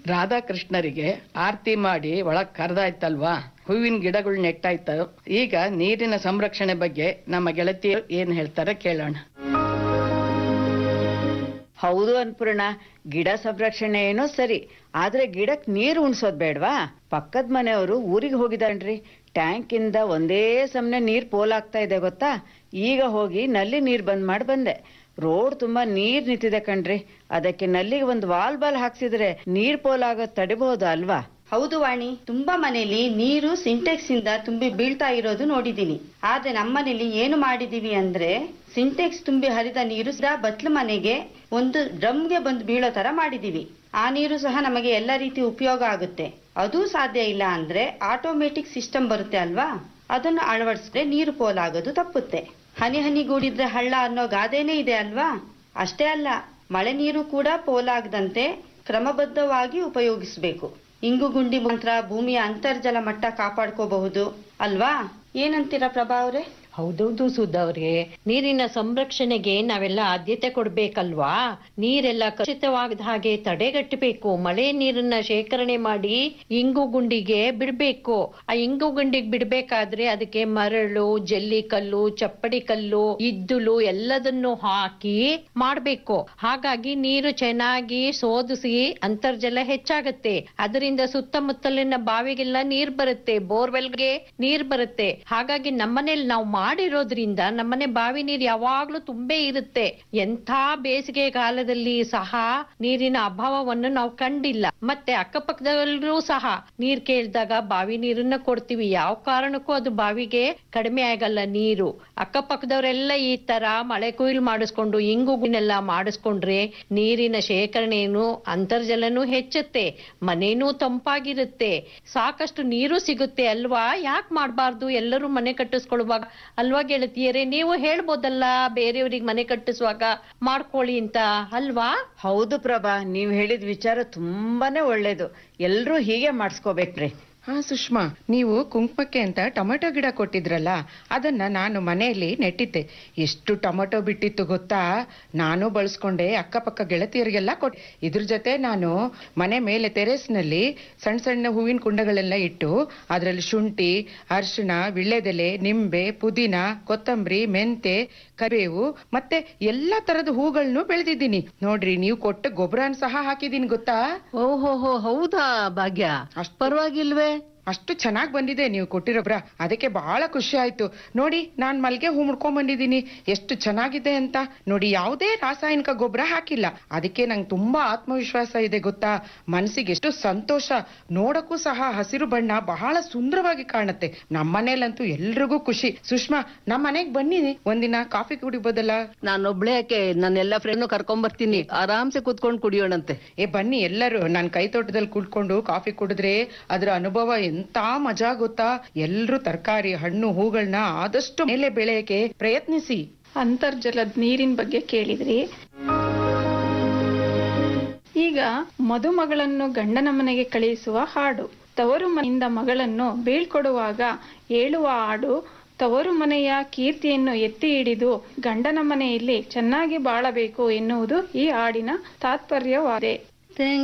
ರಾಧಾಕೃಷ್ಣರಿಗೆ ಆರತಿ ಮಾಡಿ ಒಳಗ್ ಕರೆದಾಯ್ತಲ್ವಾ ಹೂವಿನ ಗಿಡಗಳು ನೆಟ್ಟಾಯ್ತು ಈಗ ನೀರಿನ ಸಂರಕ್ಷಣೆ ಬಗ್ಗೆ ನಮ್ಮ ಗೆಳತಿಯರು ಏನ್ ಹೇಳ್ತಾರೆ ಕೇಳೋಣ ಹೌದು ಅನ್ಪೂರ್ಣ ಗಿಡ ಸಂರಕ್ಷಣೆ ಏನೋ ಸರಿ ಆದ್ರೆ ಗಿಡಕ್ ನೀರು ಉಣ್ಸೋದ್ ಬೇಡ್ವಾ ಪಕ್ಕದ ಮನೆಯವರು ಊರಿಗೆ ಹೋಗಿದಾನ್ರಿ ಟ್ಯಾಂಕ್ ಇಂದ ಒಂದೇ ಸಮನೆ ನೀರ್ ಪೋಲಾಗ್ತಾ ಇದೆ ಗೊತ್ತಾ ಈಗ ಹೋಗಿ ನಲ್ಲಿ ನೀರ್ ಬಂದ್ ಮಾಡಿ ಬಂದೆ ರೋಡ್ ತುಂಬಾ ನೀರ್ ನಿಂತಿದೆ ಕಣ್ರಿ ಅದಕ್ಕೆ ನಲ್ಲಿಗೆ ಒಂದು ವಾಲ್ ಬಾಲ್ ಹಾಕ್ಸಿದ್ರೆ ನೀರ್ ಪೋಲಾಗೋದ್ ತಡಿಬಹುದು ಅಲ್ವಾ ಹೌದು ವಾಣಿ ತುಂಬಾ ಮನೆಯಲ್ಲಿ ನೀರು ಸಿಂಟೆಕ್ಸ್ ಇಂದ ತುಂಬಿ ಬೀಳ್ತಾ ಇರೋದು ನೋಡಿದೀನಿ ಆದ್ರೆ ನಮ್ಮನೇಲಿ ಏನು ಮಾಡಿದೀವಿ ಅಂದ್ರೆ ಸಿಂಟೆಕ್ಸ್ ತುಂಬಿ ಹರಿದ ನೀರು ಸಹ ಬತ್ಲು ಮನೆಗೆ ಒಂದು ಡ್ರಮ್ಗೆ ಬಂದು ಬೀಳೋ ತರ ಮಾಡಿದೀವಿ ಆ ನೀರು ಸಹ ನಮಗೆ ಎಲ್ಲ ರೀತಿ ಉಪಯೋಗ ಆಗುತ್ತೆ ಅದೂ ಸಾಧ್ಯ ಇಲ್ಲ ಅಂದ್ರೆ ಆಟೋಮೆಟಿಕ್ ಸಿಸ್ಟಮ್ ಬರುತ್ತೆ ಅಲ್ವಾ ಅದನ್ನು ಅಳವಡಿಸಿದ್ರೆ ನೀರು ಪೋಲಾಗೋದು ತಪ್ಪುತ್ತೆ ಹನಿ ಹನಿಗೂಡಿದ್ರೆ ಹಳ್ಳ ಅನ್ನೋ ಗಾದೆನೇ ಇದೆ ಅಲ್ವಾ ಅಷ್ಟೇ ಅಲ್ಲ ಮಳೆ ನೀರು ಕೂಡ ಪೋಲಾಗದಂತೆ ಕ್ರಮಬದ್ಧವಾಗಿ ಉಪಯೋಗಿಸಬೇಕು ಇಂಗು ಗುಂಡಿ ಮಂತ್ರ ಭೂಮಿಯ ಅಂತರ್ಜಲ ಮಟ್ಟ ಕಾಪಾಡ್ಕೋಬಹುದು ಅಲ್ವಾ ಏನಂತೀರಾ ಪ್ರಭಾ ಅವ್ರೆ ಹೌದೌದು ಸುಧವ್ರೆ ನೀರಿನ ಸಂರಕ್ಷಣೆಗೆ ನಾವೆಲ್ಲ ಆದ್ಯತೆ ಕೊಡ್ಬೇಕಲ್ವಾ ನೀರೆಲ್ಲ ಕಲುಷಿತವಾಗದ ಹಾಗೆ ತಡೆಗಟ್ಟಬೇಕು ಮಳೆ ನೀರನ್ನ ಶೇಖರಣೆ ಮಾಡಿ ಇಂಗು ಗುಂಡಿಗೆ ಬಿಡ್ಬೇಕು ಆ ಇಂಗು ಗುಂಡಿಗೆ ಬಿಡ್ಬೇಕಾದ್ರೆ ಅದಕ್ಕೆ ಮರಳು ಜಲ್ಲಿ ಕಲ್ಲು ಚಪ್ಪಡಿ ಕಲ್ಲು ಇದ್ದುಲು ಎಲ್ಲದನ್ನು ಹಾಕಿ ಮಾಡ್ಬೇಕು ಹಾಗಾಗಿ ನೀರು ಚೆನ್ನಾಗಿ ಸೋದಿಸಿ ಅಂತರ್ಜಲ ಹೆಚ್ಚಾಗತ್ತೆ ಅದರಿಂದ ಸುತ್ತಮುತ್ತಲಿನ ಬಾವಿಗೆಲ್ಲ ನೀರ್ ಬರುತ್ತೆ ಬೋರ್ವೆಲ್ಗೆ ನೀರ್ ಬರುತ್ತೆ ಹಾಗಾಗಿ ನಮ್ಮನೇಲಿ ನಾವು ಮಾಡಿರೋದ್ರಿಂದ ನಮ್ಮನೆ ಬಾವಿ ನೀರ್ ಯಾವಾಗ್ಲೂ ತುಂಬೇ ಇರುತ್ತೆ ಎಂಥ ಬೇಸಿಗೆ ಕಾಲದಲ್ಲಿ ಸಹ ನೀರಿನ ಅಭಾವವನ್ನು ನಾವು ಕಂಡಿಲ್ಲ ಮತ್ತೆ ಅಕ್ಕಪಕ್ಕದಲ್ಲೂ ಸಹ ನೀರ್ ಕೇಳಿದಾಗ ಬಾವಿ ನೀರನ್ನ ಕೊಡ್ತೀವಿ ಯಾವ ಕಾರಣಕ್ಕೂ ಅದು ಬಾವಿಗೆ ಕಡಿಮೆ ಆಗಲ್ಲ ನೀರು ಅಕ್ಕಪಕ್ಕದವರೆಲ್ಲ ಈ ತರ ಮಳೆ ಕೊಯ್ಲು ಮಾಡಿಸ್ಕೊಂಡು ಇಂಗುನೆಲ್ಲ ಮಾಡಿಸ್ಕೊಂಡ್ರೆ ನೀರಿನ ಶೇಖರಣೆನು ಅಂತರ್ಜಲನೂ ಹೆಚ್ಚುತ್ತೆ ಮನೇನೂ ತಂಪಾಗಿರುತ್ತೆ ಸಾಕಷ್ಟು ನೀರು ಸಿಗುತ್ತೆ ಅಲ್ವಾ ಯಾಕೆ ಮಾಡಬಾರ್ದು ಎಲ್ಲರೂ ಮನೆ ಕಟ್ಟಿಸ್ಕೊಳ್ಳುವಾಗ ಅಲ್ವಾ ಗೆಳತಿಯರೇ ನೀವು ಹೇಳ್ಬೋದಲ್ಲ ಬೇರೆಯವ್ರಿಗೆ ಮನೆ ಕಟ್ಟಿಸುವಾಗ ಮಾಡ್ಕೊಳ್ಳಿ ಅಂತ ಅಲ್ವಾ ಹೌದು ಪ್ರಭಾ ನೀವ್ ಹೇಳಿದ ವಿಚಾರ ತುಂಬಾನೇ ಒಳ್ಳೇದು ಎಲ್ರೂ ಹೀಗೆ ಮಾಡಿಸ್ಕೋಬೇಕ್ರಿ ಹಾ ಸುಷ್ಮಾ ನೀವು ಕುಂಕುಮಕ್ಕೆ ಅಂತ ಟೊಮೆಟೊ ಗಿಡ ಕೊಟ್ಟಿದ್ರಲ್ಲ ಅದನ್ನ ನಾನು ಮನೆಯಲ್ಲಿ ನೆಟ್ಟಿದ್ದೆ ಎಷ್ಟು ಟೊಮೆಟೊ ಬಿಟ್ಟಿತ್ತು ಗೊತ್ತಾ ನಾನು ಬಳಸ್ಕೊಂಡೆ ಅಕ್ಕಪಕ್ಕ ಗೆಳತಿಯರಿಗೆಲ್ಲ ಕೊಟ್ಟೆ ಇದ್ರ ಜೊತೆ ನಾನು ಮನೆ ಮೇಲೆ ಟೆರೇಸ್ನಲ್ಲಿ ಸಣ್ಣ ಸಣ್ಣ ಹೂವಿನ ಕುಂಡಗಳೆಲ್ಲ ಇಟ್ಟು ಅದರಲ್ಲಿ ಶುಂಠಿ ಅರಿಶಿಣ ವಿಳ್ಳೆದೆಲೆ ನಿಂಬೆ ಪುದೀನ ಕೊತ್ತಂಬರಿ ಮೆಂತೆ ಕರಿಬೇವು ಮತ್ತೆ ಎಲ್ಲಾ ತರದ ಹೂಗಳನ್ನು ಬೆಳೆದಿದ್ದೀನಿ ನೋಡ್ರಿ ನೀವು ಕೊಟ್ಟ ಗೊಬ್ಬರನ ಸಹ ಹಾಕಿದೀನಿ ಗೊತ್ತಾ ಓಹೋಹೋ ಹೌದಾ ಭಾಗ್ಯ ಅಷ್ಟ್ ಪರವಾಗಿಲ್ವೇ ಅಷ್ಟು ಚೆನ್ನಾಗಿ ಬಂದಿದೆ ನೀವು ಕೊಟ್ಟಿರೋಬ್ರ ಅದಕ್ಕೆ ಬಹಳ ಖುಷಿ ಆಯ್ತು ನೋಡಿ ನಾನ್ ಮಲ್ಗೆ ಹೂ ಮುಡ್ಕೊಂಡ್ ಬಂದಿದ್ದೀನಿ ಎಷ್ಟು ಚೆನ್ನಾಗಿದೆ ಅಂತ ನೋಡಿ ಯಾವುದೇ ರಾಸಾಯನಿಕ ಗೊಬ್ಬರ ಹಾಕಿಲ್ಲ ಅದಕ್ಕೆ ನಂಗೆ ತುಂಬಾ ಆತ್ಮವಿಶ್ವಾಸ ಇದೆ ಗೊತ್ತಾ ಮನಸ್ಸಿಗೆ ಎಷ್ಟು ಸಂತೋಷ ನೋಡಕ್ಕೂ ಸಹ ಹಸಿರು ಬಣ್ಣ ಬಹಳ ಸುಂದರವಾಗಿ ಕಾಣುತ್ತೆ ನಮ್ಮ ಮನೇಲಂತೂ ಎಲ್ರಿಗೂ ಖುಷಿ ಸುಷ್ಮಾ ನಮ್ಮ ಮನೆಗ್ ಬನ್ನಿ ಒಂದಿನ ಕಾಫಿ ಕುಡಿಬೋದಲ್ಲ ನಾನೊಬ್ಳೆ ಯಾಕೆ ನನ್ನೆಲ್ಲ ಫ್ರೆಂಡ್ ಕರ್ಕೊಂಡ್ ಬರ್ತೀನಿ ಆರಾಮ್ಸೆ ಕೂತ್ಕೊಂಡು ಕುಡಿಯೋಣಂತೆ ಏ ಬನ್ನಿ ಎಲ್ಲರೂ ನಾನ್ ಕೈ ತೋಟದಲ್ಲಿ ಕುಳ್ಕೊಂಡು ಕಾಫಿ ಕುಡಿದ್ರೆ ಅದರ ಅನುಭವ ಎಂತ ಮಜಾ ಗೊತ್ತಾ ಎಲ್ರೂ ತರಕಾರಿ ಹಣ್ಣು ಹೂಗಳನ್ನ ಆದಷ್ಟು ಮೇಲೆ ಬೆಳೆಯಕ್ಕೆ ಪ್ರಯತ್ನಿಸಿ ಅಂತರ್ಜಲದ ನೀರಿನ ಬಗ್ಗೆ ಕೇಳಿದ್ರಿ ಈಗ ಮದುಮಗಳನ್ನು ಗಂಡನ ಮನೆಗೆ ಕಳುಹಿಸುವ ಹಾಡು ತವರು ಮನೆಯಿಂದ ಮಗಳನ್ನು ಬೀಳ್ಕೊಡುವಾಗ ಹೇಳುವ ಹಾಡು ತವರು ಮನೆಯ ಕೀರ್ತಿಯನ್ನು ಎತ್ತಿ ಹಿಡಿದು ಗಂಡನ ಮನೆಯಲ್ಲಿ ಚೆನ್ನಾಗಿ ಬಾಳಬೇಕು ಎನ್ನುವುದು ಈ ಹಾಡಿನ ತಾತ್ಪರ್ಯವಾದೆ